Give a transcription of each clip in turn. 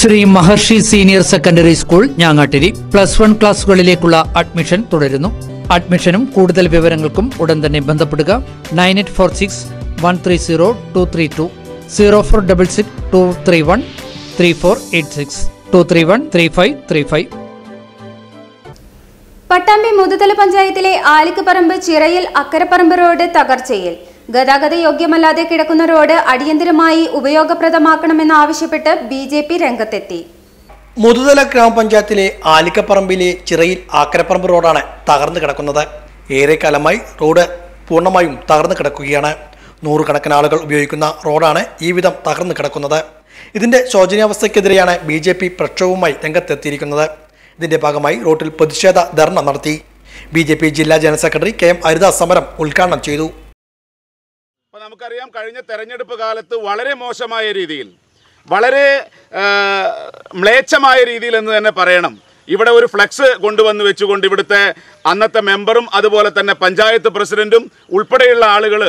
Shri Maharshi senior secondary school Njangattiri plus one ക്ലാസുകളിലേക്കുള്ള admission തുടരുന്നു അഡ്മിഷനും കൂടുതൽ വിവരങ്ങൾക്കും ഉടൻ തന്നെ ബന്ധപ്പെടുക nine eight four six one three zero two three two zero four double six two three one three four eight six two three one three five three five Pattambi Muthuthala പഞ്ചായത്തിലെ Alikkaparambu ചിറയിൽ അക്കരപ്പറമ്പ് road തകർച്ചയിൽ ഗതാഗത യോഗ്യമല്ലാതെ കിടക്കുന്ന റോഡ് അടിയന്തരമായി ഉപയോഗപ്രദമാക്കണമെന്നാവശ്യപ്പെട്ട് ബി ജെ പി രംഗത്തെത്തി മുതുതല ഗ്രാമപഞ്ചായത്തിലെ ആലിക്കപ്പറമ്പിലെ ചിറയിൽ ആക്കരപ്പറമ്പ് റോഡാണ് തകർന്നു കിടക്കുന്നത് ഏറെക്കാലമായി റോഡ് പൂർണ്ണമായും തകർന്നു കിടക്കുകയാണ് നൂറുകണക്കിന് ആളുകൾ ഉപയോഗിക്കുന്ന റോഡാണ് ഈ വിധം തകർന്നു കിടക്കുന്നത് ഇതിന്റെ ശോചനീയാവസ്ഥയ്ക്കെതിരെയാണ് ബി ജെ പി പ്രക്ഷോഭവുമായി രംഗത്തെത്തിയിരിക്കുന്നത് ഇതിന്റെ ഭാഗമായി റോഡിൽ പ്രതിഷേധ ധർണ നടത്തി ബി ജെ പി ജില്ലാ general secretary K M Haridas സമരം ഉദ്ഘാടനം ചെയ്തു അപ്പോൾ നമുക്കറിയാം കഴിഞ്ഞ തെരഞ്ഞെടുപ്പ് കാലത്ത് വളരെ മോശമായ രീതിയിൽ വളരെ ആ, മ്ലേച്ഛമായ രീതിയിൽ എന്ന് തന്നെ പറയണം ഇവിടെ ഒരു ഫ്ലെക്സ് കൊണ്ടുവന്ന് വെച്ചുകൊണ്ട് ഇവിടുത്തെ അന്നത്തെ മെമ്പറും അതുപോലെ തന്നെ പഞ്ചായത്ത് പ്രസിഡന്റും ഉൾപ്പെടെയുള്ള ആളുകൾ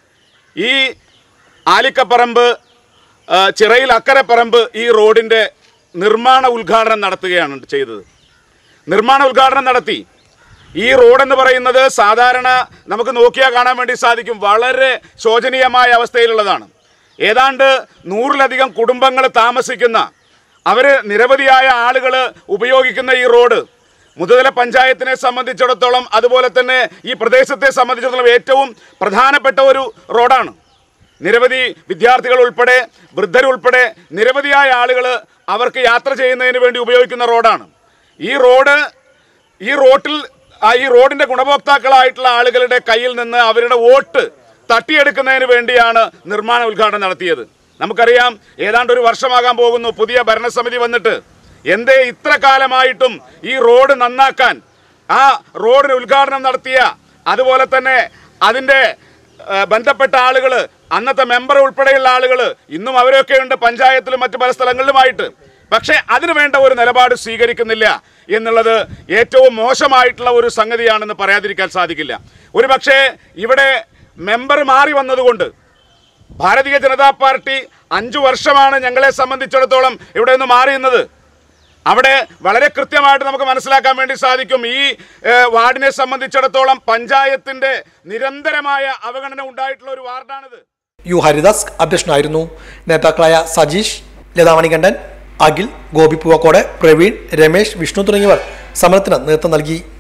ഈ ആലിക്കപ്പറമ്പ് ആ, ചിറയിൽ അക്കരപ്പറമ്പ് ഈ റോഡിൻ്റെ നിർമ്മാണ ഉദ്ഘാടനം നടത്തുകയാണ് ചെയ്തത് നിർമ്മാണ ഉദ്ഘാടനം നടത്തി ഈ റോഡ് എന്ന് പറയുന്നത് സാധാരണ നമുക്ക് നോക്കിയാൽ കാണാൻ വേണ്ടി സാധിക്കും വളരെ ശോചനീയമായ അവസ്ഥയിലുള്ളതാണ് ഏതാണ്ട് നൂറിലധികം കുടുംബങ്ങൾ താമസിക്കുന്ന അവർ നിരവധിയായ ആളുകൾ ഉപയോഗിക്കുന്ന ഈ റോഡ് മുതുതല പഞ്ചായത്തിനെ സംബന്ധിച്ചിടത്തോളം അതുപോലെ തന്നെ ഈ പ്രദേശത്തെ സംബന്ധിച്ചിടത്തോളം ഏറ്റവും പ്രധാനപ്പെട്ട ഒരു റോഡാണ് നിരവധി വിദ്യാർത്ഥികൾ ഉൾപ്പെടെ വൃദ്ധരുൾപ്പെടെ നിരവധിയായ ആളുകൾ അവർക്ക് യാത്ര ചെയ്യുന്നതിന് വേണ്ടി ഉപയോഗിക്കുന്ന റോഡാണ് ഈ റോഡ് ഈ റോട്ടിൽ ആ ഈ റോഡിന്റെ ഗുണഭോക്താക്കളായിട്ടുള്ള ആളുകളുടെ കയ്യിൽ നിന്ന് അവരുടെ വോട്ട് തട്ടിയെടുക്കുന്നതിന് വേണ്ടിയാണ് നിർമ്മാണ ഉദ്ഘാടനം നടത്തിയത് നമുക്കറിയാം ഏതാണ്ട് ഒരു വർഷമാകാൻ പോകുന്നു പുതിയ ഭരണസമിതി വന്നിട്ട് എന്തേ ഇത്ര കാലമായിട്ടും ഈ റോഡ് നന്നാക്കാൻ ആ റോഡിന് ഉദ്ഘാടനം നടത്തിയ അതുപോലെ തന്നെ അതിൻ്റെ ഏഹ് ബന്ധപ്പെട്ട ആളുകൾ അന്നത്തെ മെമ്പർ ഉൾപ്പെടെയുള്ള ആളുകൾ ഇന്നും അവരൊക്കെ ഉണ്ട് പഞ്ചായത്തിലും മറ്റു പല സ്ഥലങ്ങളിലുമായിട്ട് പക്ഷേ അതിനു വേണ്ട ഒരു നിലപാട് സ്വീകരിക്കുന്നില്ല എന്നുള്ളത് ഏറ്റവും മോശമായിട്ടുള്ള ഒരു സംഗതിയാണെന്ന് പറയാതിരിക്കാൻ സാധിക്കില്ല ഒരു പക്ഷേ ഇവിടെ മെമ്പർ മാറി വന്നതുകൊണ്ട് ഭാരതീയ ജനതാ പാർട്ടി അഞ്ചു വർഷമാണ് ഞങ്ങളെ സംബന്ധിച്ചിടത്തോളം ഇവിടെ നിന്ന് മാറിയുന്നത് അവിടെ വളരെ കൃത്യമായിട്ട് നമുക്ക് മനസ്സിലാക്കാൻ വേണ്ടി സാധിക്കും ഈ ഏഹ്, വാർഡിനെ സംബന്ധിച്ചിടത്തോളം പഞ്ചായത്തിന്റെ നിരന്തരമായ അവഗണന ഉണ്ടായിട്ടുള്ള ഒരു വാർഡാണിത് യു ഹരിദാസ് അധ്യക്ഷനായിരുന്നു നേതാക്കളായ സജീഷ് ലതാമണികണ്ഠൻ അഖിൽ ഗോപി പൂവക്കോട് പ്രവീൺ രമേശ് വിഷ്ണു തുടങ്ങിയവർ സമരത്തിന് നേതൃത്വം നൽകി